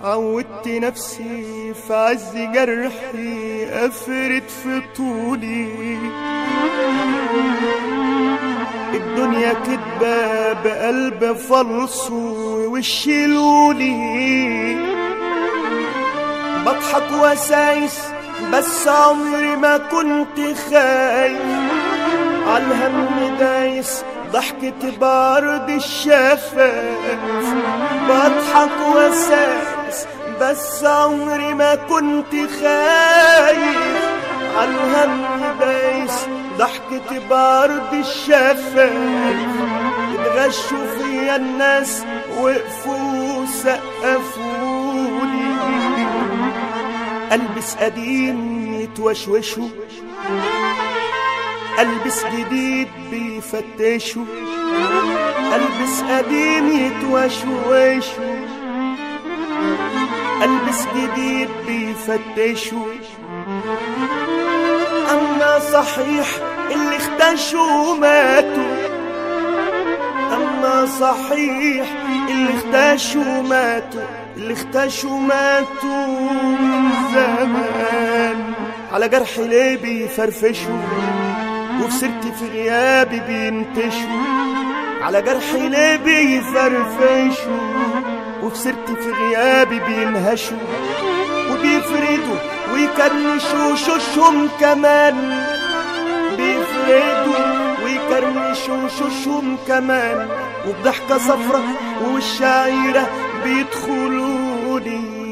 عودت نفسي في عز جرحي أفرد في طولي الدنيا كدبة بقلب فلصو ووشي لولي بضحك وسايس بس عمري ما كنت خايف عالهم دايس ضحكة بارد الشفاف بضحك وسايس بس عمري ما كنت خايف عالهم دايس ضحكة بارد الشفاف اتغشوا فيا الناس وقفوا سقفولي البس قديم يتوشوشوا البس جديد بيفتشوا البس قديم يتوشوشوا البس جديد بيفتشوا اما صحيح اللي اختشوا ماتوا اما صحيح اللي اختشوا ماتوا اللي اختشوا ماتوا من زمان على جرح ليه بيفرفشوا وفي سيرتي في غيابي بينتشوا على جرحي ليه بيفرفشوا وفي سيرتي في غيابي بينهشوا وبيفردوا ويكرنشوا شوشهم كمان بيفردوا ويكرنشوا شوشهم كمان وبضحكة صفرة والشعيرة بيدخلوني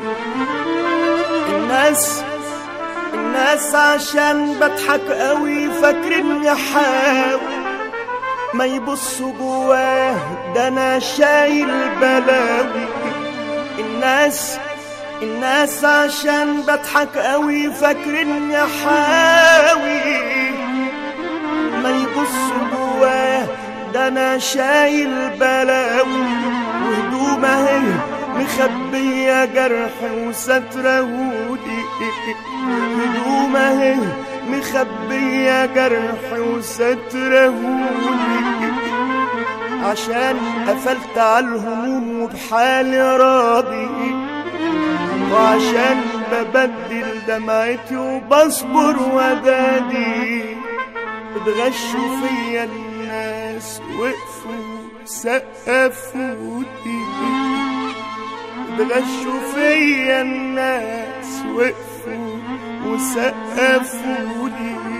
الناس الناس عشان بضحك قوي فاكرني حاول ما يبصوا جواه ده انا شايل بلاوي الناس الناس عشان بضحك قوي فاكرني حاوي ما يبصوا جواه ده انا شايل بلاوي وهدوم اهي مخبية جرح وسترة ودي هدوم اهي مخبية جرح وسترة ودي عشان قفلت على الهموم وبحالي راضي وعشان ببدل دمعتي وبصبر ودادي اتغشوا فيا الناس وقفوا سقفوا لي اتغشوا فيا الناس وقفوا وسقفوا لي